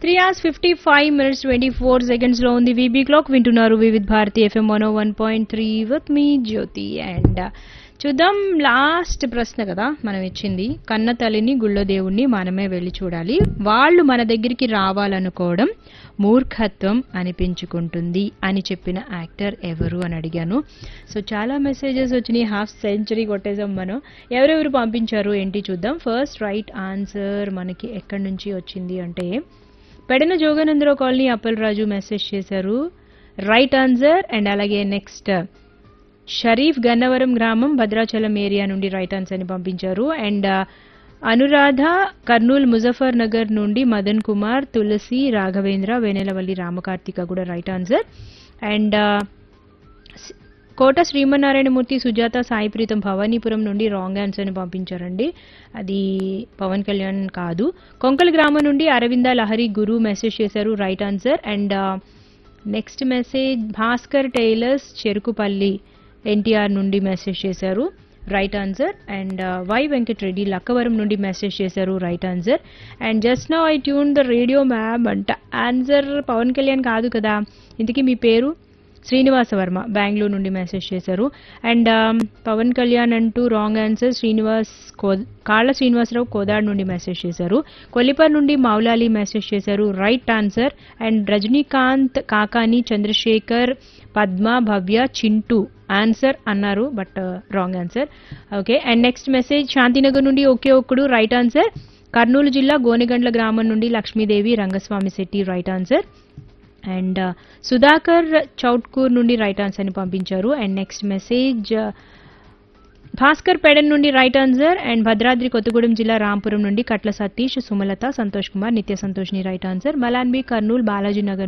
three hours fifty five minutes twenty four seconds లో ఉంది VB clock వింటున్నారు Vividh Bharati FM one one point three with me Jyothi and చూద్దాం last ప్రశ్న కదా మనం ఇచ్చింది కన్న తల్లిని గుళ్ళో దేవుణ్ణి మనమే వెళ్ళి చూడాలి వాళ్ళు మన దగ్గరికి రావాలనుకోవడం మూర్ఖత్వం అనిపించుకుంటుంది అని చెప్పిన యాక్టర్ ఎవరు అని అడిగాను సో చాలా మెసేజెస్ వచ్చినాయి హాఫ్ సెంచరీ కొట్టేసాం మనం ఎవరెవరు పంపించారు ఏంటి చూద్దాం ఫస్ట్ రైట్ ఆన్సర్ మనకి ఎక్కడి నుంచి వచ్చింది అంటే పెడన జోగానందరావు కాలనీ అప్పలరాజు మెసేజ్ చేశారు రైట్ ఆన్సర్ అండ్ అలాగే నెక్స్ట్ షరీఫ్ గన్నవరం గ్రామం భద్రాచలం ఏరియా నుండి రైట్ ఆన్సర్ ని పంపించారు అండ్ అనురాధ కర్నూలు ముజఫర్ నగర్ నుండి మదన్ కుమార్ తులసి రాఘవేంద్ర వేనేలవల్లి రామకార్తిక కూడా right answer and Kota Srimannarayanamurthy Sujatha Sai Preetham Bhavanipuram నుండి రాంగ్ ఆన్సర్ ని పంపించారండి అది పవన్ కళ్యాణ్ కాదు కొంకల్ గ్రామం నుండి అరవింద లహరి గురు మెసేజ్ చేశారు right answer and next message Bhaskar tailors Cherukupalli NTR నుండి మెసేజ్ చేశారు right answer and Y Venkatareddy Lakkavaram నుండి మెసేజ్ చేశారు right answer and just now I tune the radio ma'am అంట ఆన్సర్ పవన్ కళ్యాణ్ కాదు కదా ఇంతకీ మీ పేరు శ్రీనివాస వర్మ బెంగళూరు నుండి మెసేజ్ చేశారు అండ్ పవన్ కళ్యాణ్ అంటూ రాంగ్ ఆన్సర్ శ్రీనివాస్ కో కాళ్ళ శ్రీనివాసరావు కోదాడ్ నుండి మెసేజ్ చేశారు కొల్లిపర్ నుండి మౌలాలి మెసేజ్ చేశారు right answer and Rajinikanth Kakani Chandrasekhar Padma Bhavya Chintu answer అన్నారు but wrong answer okay and next message Shantinagar నుండి ఒకే ఒక్కడు రైట్ ఆన్సర్ కర్నూలు జిల్లా గోనెగండ్ల గ్రామం నుండి Lakshmidevi Rangaswamy Shetty right answer and Sudhakar Choutkur నుండి రైట్ ఆన్సర్ ని పంపించారు and next message Bhaskar Pedan నుండి right answer and Bhadradri Kothagudem జిల్లా రాంపురం నుండి కట్ల సతీష్ సుమలత సంతోష్ కుమార్ నిత్య సంతోష్ని రైట్ ఆన్సర్ మలాన్బి కర్నూలు బాలాజీ నగర్